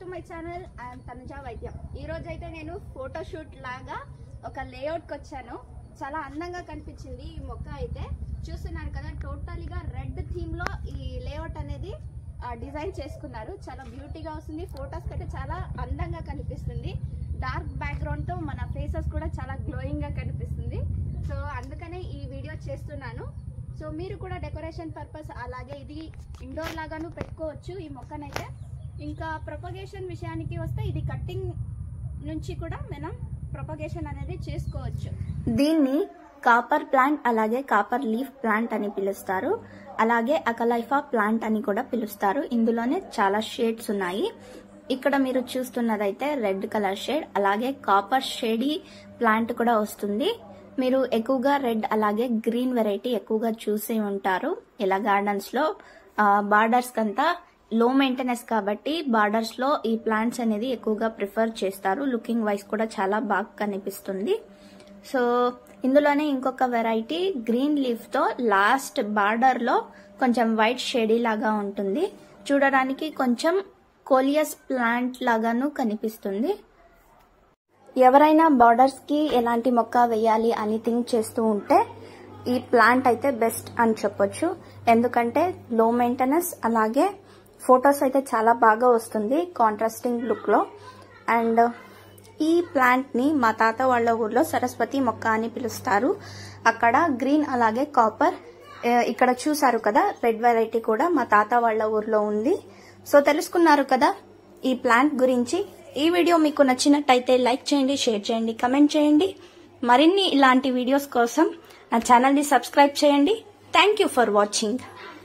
my channel I'm Tanuja వైద్యం ఈ రోజు అయితే నేను ఫోటోషూట్ లాగా ఒక లేఅవుట్ కి వచ్చాను చాలా అందంగా కనిపించింది ఈ మొక్క అయితే చూస్తున్నారు కదా టోటలీగా రెడ్ థీమ్ లో ఈ లేఅవుట్ అనేది డిజైన్ చేసుకున్నారు చాలా బ్యూటీగా వస్తుంది ఫొటోస్ అయితే చాలా అందంగా కనిపిస్తుంది డార్క్ బ్యాక్గ్రౌండ్ తో మన ఫేసెస్ కూడా చాలా గ్లోయింగ్ గా కనిపిస్తుంది సో అందుకనే ఈ వీడియో చేస్తున్నాను సో మీరు కూడా డెకరేషన్ పర్పస్ అలాగే ఇది ఇండోర్ లాగాను పెట్టుకోవచ్చు ఈ మొక్కనైతే ఇంకా ప్రొపగేషన్ విషయానికి వస్తే ఇది కట్టింగ్ నుంచి కూడా మనం ప్రొపగేషన్ అనేది చేసుకోవచ్చు దీన్ని కాపర్ ప్లాంట్ అలాగే కాపర్ లీఫ్ ప్లాంట్ అని పిలుస్తారు అలాగే అకలైఫా ప్లాంట్ అని కూడా పిలుస్తారు ఇందులోనే చాలా షేడ్స్ ఉన్నాయి ఇక్కడ మీరు చూస్తున్నదైతే రెడ్ కలర్ షేడ్ అలాగే కాపర్ షేడీ ప్లాంట్ కూడా వస్తుంది మీరు ఎక్కువగా రెడ్ అలాగే గ్రీన్ వెరైటీ ఎక్కువగా చూసి ఉంటారు ఇలా గార్డెన్స్ లో బార్డర్స్ కంతా లో మెయింటెనెన్స్ కాబట్టి బార్డర్స్ లో ఈ ప్లాంట్స్ అనేది ఎక్కువగా ప్రిఫర్ చేస్తారు లుకింగ్ వైజ్ కూడా చాలా బాగా కనిపిస్తుంది సో ఇందులోనే ఇంకొక వెరైటీ గ్రీన్ లీఫ్ తో లాస్ట్ బార్డర్ లో కొంచెం వైట్ షేడీ లాగా ఉంటుంది చూడడానికి కొంచెం కోలియస్ ప్లాంట్ లాగాను కనిపిస్తుంది ఎవరైనా బార్డర్స్ కి ఎలాంటి మొక్క వేయాలి అని థింక్ చేస్తూ ఉంటే ఈ ప్లాంట్ అయితే బెస్ట్ అని చెప్పొచ్చు ఎందుకంటే లో మెయింటెనెన్స్ అలాగే ఫొటోస్ అయితే చాలా బాగా వస్తుంది కాంట్రాస్టింగ్ లుక్ లో అండ్ ఈ ప్లాంట్ ని మా తాత వాళ్ళ ఊర్లో సరస్వతి మొక్క అని పిలుస్తారు అక్కడ గ్రీన్ అలాగే కాపర్ ఇక్కడ చూసారు కదా రెడ్ వెరైటీ కూడా మా తాత వాళ్ళ ఊర్లో ఉంది సో తెలుసుకున్నారు కదా ఈ ప్లాంట్ గురించి ఈ వీడియో మీకు నచ్చినట్టయితే లైక్ చేయండి షేర్ చేయండి కమెంట్ చేయండి మరిన్ని ఇలాంటి వీడియోస్ కోసం నా ఛానల్ని సబ్స్క్రైబ్ చేయండి థ్యాంక్ యూ ఫర్ వాచింగ్